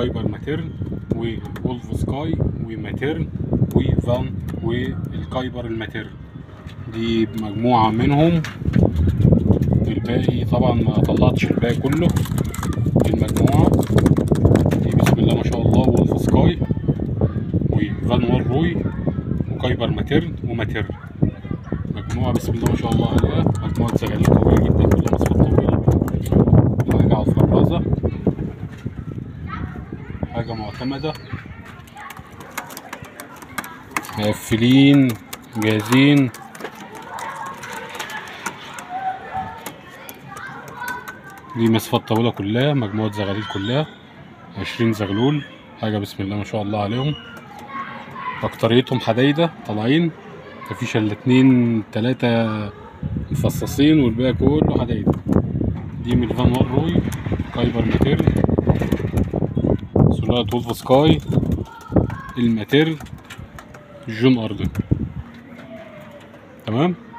وكايبر ماتيرن وولف سكاي وماتيرن وفان والكايبر الماتيرن دي مجموعة منهم الباقي طبعا ما طلعتش الباقي كله في المجموعة دي بسم الله ما شاء الله وولف سكاي وفان وار روي وكايبر ماتيرن وماتيرن مجموعة بسم الله ما شاء الله عليها مجموعة زغاليل قوية جدا كلها مصفات طويلة حاجة على الفرازة حاجة معتمدة مقفلين جاهزين دي مصفات طاولة كلها مجموعة زغاليل كلها عشرين زغلول حاجة بسم الله ما شاء الله عليهم أكتريتهم حدايدة طالعين مفيش إلا اتنين تلاتة مفصصين والباقي كله حدايدة دي من الفان وار روي كايبر ماتيرن سلالة وولف سكاي الماتيرن جون أردن تمام